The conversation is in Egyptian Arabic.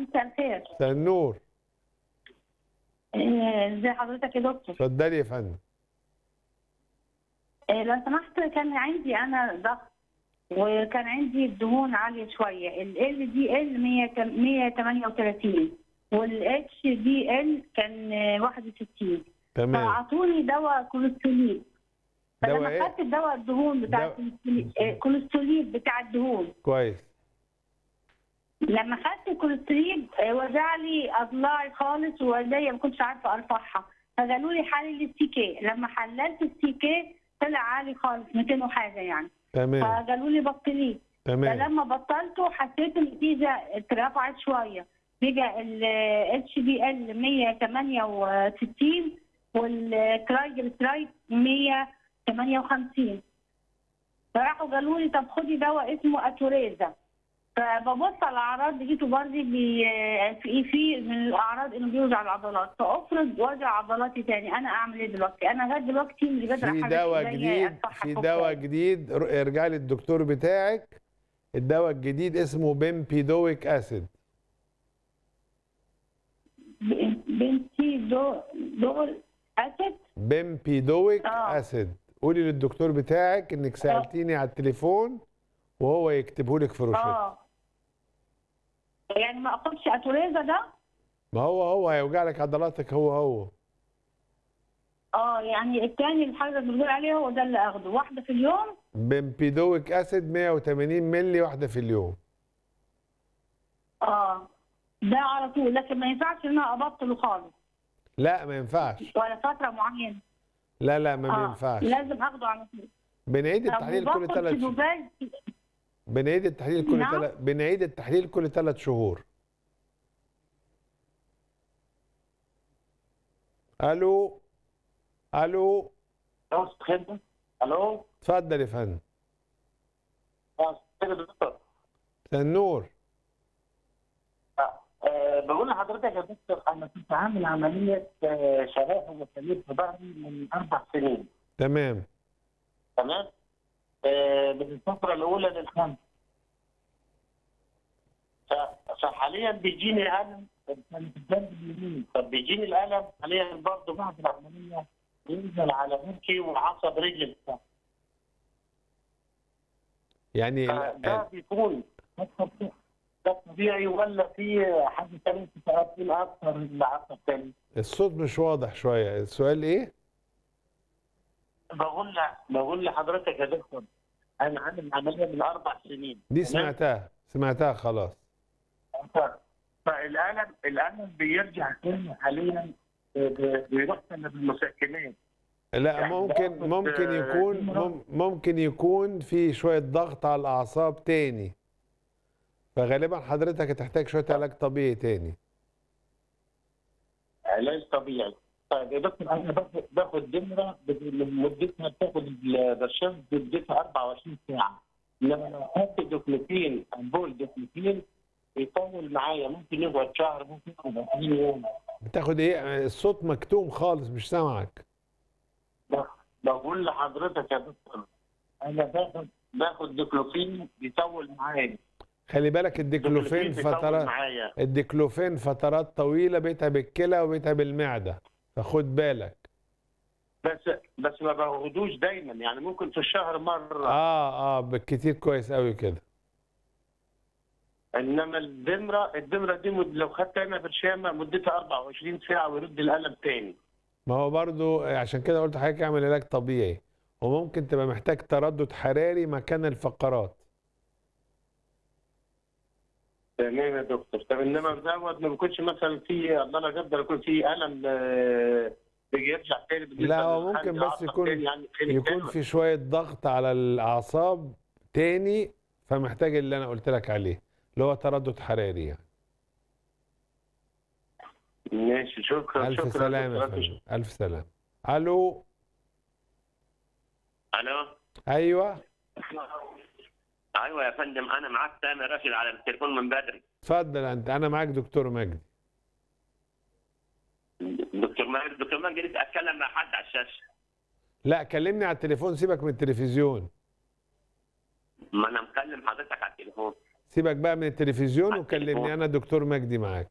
مساء الخير مساء النور آه، ازي حضرتك يا دكتور اتفضلي يا فندم آه، لو سمحت كان عندي انا ضغط وكان عندي الدهون عاليه شويه ال دي ال 138 والاتش دي ال كان آه، 61 تمام فاعطوني دواء كوليسترول دواء فلما إيه؟ خدت الدواء الدهون بتاع دواء- الكوليسترول- آه، الكوليسترول بتاع الدهون كويس لما خدت الكوليسترول آه، وجع لي اضلاعي خالص وايديا ما كنتش عارفه ارفعها فقالوا لي حلل السي كي لما حللت السي كي طلع عالي خالص 200 وحاجه يعني تمام فقالوا لي بطليه تمام فلما بطلته حسيت النتيجه اترفعت شويه بقى ال اتش دي ال 168 والترايجلسرايد 158 فراحوا قالوا لي طب خدي دواء اسمه اتوريزا فببص على الاعراض لقيته برضه بي في في من الاعراض انه بيوجع العضلات فافرض وجع عضلاتي تاني انا اعمل ايه دلوقتي؟ انا لغايه دلوقتي مش قادره في أحرك دواء إيديا جديد أفتحها في كويس. دواء جديد ر- ارجع للدكتور بتاعك الدواء الجديد اسمه بيمبيدويك اسيد ب- بنتي دو دول اسد بيمبيدويك آه. اسيد قولي للدكتور بتاعك انك سالتيني على التليفون وهو يكتبه لك في روشته اه يعني ما اخدش اتوريزا ده ما هو هو هيوجع لك عضلاتك هو هو اه يعني الثاني اللي حضرتك بتقول عليه هو ده اللي اخده واحده في اليوم بيمبيدويك اسيد 180 مللي واحده في اليوم اه ده على طول لكن ما ينفعش ان انا ابطله خالص لا ما ينفعش ولا فتره معينه لا لا ما اه بينفعش لازم اخده على طول بنعيد طب التحليل كل وباخد ثلاث سيدوفال بنعيد التحليل كل نعم. ثلاث بنعيد التحليل كل ثلاث شهور الو الو ألو خدمة ألو اتفضل يا فندم آه، كده دكتور مساء النور آه، آه، بقول لحضرتك يا دكتور أنا كنت عامل عملية آه، شرايح ومسامير في ظهري من أربع سنين تمام تمام آه، من الفترة الأولى للخامسة ف- فحاليا بيجيني ألم كان في الجنب اليمين طب بيجيني الألم حاليا برضه بعد العملية ينزل على بركي وعصب رجل يعني ده ال- بيكون ده طبيعي ولا في حاجه ثانيه تتاثر اكثر لعصب ثاني؟ الصوت مش واضح شويه السؤال ايه بقول ل- بقول لحضرتك يا دكتور انا عامل عمليه من اربع سنين دي تمام؟ سمعتها سمعتها خلاص ف- فالالم الالم بيرجع تاني حاليا ب- بيروح تاني بالمسكنات لا يعني ممكن باخد، ممكن آه، يكون نمرة. مم- ممكن يكون في شويه ضغط على الاعصاب تاني فغالبا حضرتك هتحتاج شويه علاج طبيعي تاني علاج طبيعي طيب يا دكتور انا باخد باخد دمره مدتها بتاخد البرشام مدتها 24 ساعه لما لو اخدت دوكلوفين امبول دوكلوفين يطول معايا ممكن يقعد شهر ممكن يقعد 20 يوم بتاخد ايه الصوت مكتوم خالص مش سامعك ب- بقول لحضرتك يا دكتور انا باخد باخد دوكلوفين بيطول معايا خلي بالك الديكلوفين بيطول فترات معايا الديكلوفين فترات طويله بيتعب الكلى وبيتعب المعده فخد بالك بس بس ما باخدوش دايما يعني ممكن في الشهر مره اه اه بالكتير كويس قوي كده انما الدمره الدمره دي مد- لو خدت انا برشامه مدتها 24 ساعه ويرد الالم تاني ما هو برضو عشان كده قلت لحضرتك اعمل علاج طبيعي وممكن تبقى محتاج تردد حراري مكان الفقرات تمام يا دكتور طب انما دوت ما بيكونش مثلا في الله لا قدر يكون في الم آه، بيجي يرجع تاني بالنسبة لا، هو للحد ممكن بس عصب يكون- تاني يعني خلي يكون تاني. في شويه ضغط على الاعصاب تاني فمحتاج اللي انا قلت لك عليه اللي هو تردد حراري يعني ماشي شكرا الف شكرا سلامه يا دكتور. فندم الف سلامه الو الو ايوه ايوه يا فندم انا معاك سامي راشد على التليفون من بدري اتفضل انت انا معاك دكتور مجدي دكتور ماجد دكتور ماجد لسه اتكلم مع حد على الشاشه لا كلمني على التليفون سيبك من التلفزيون ما انا مكلم حضرتك على التليفون سيبك بقى من التلفزيون على التليفون. وكلمني انا دكتور مجدي معاك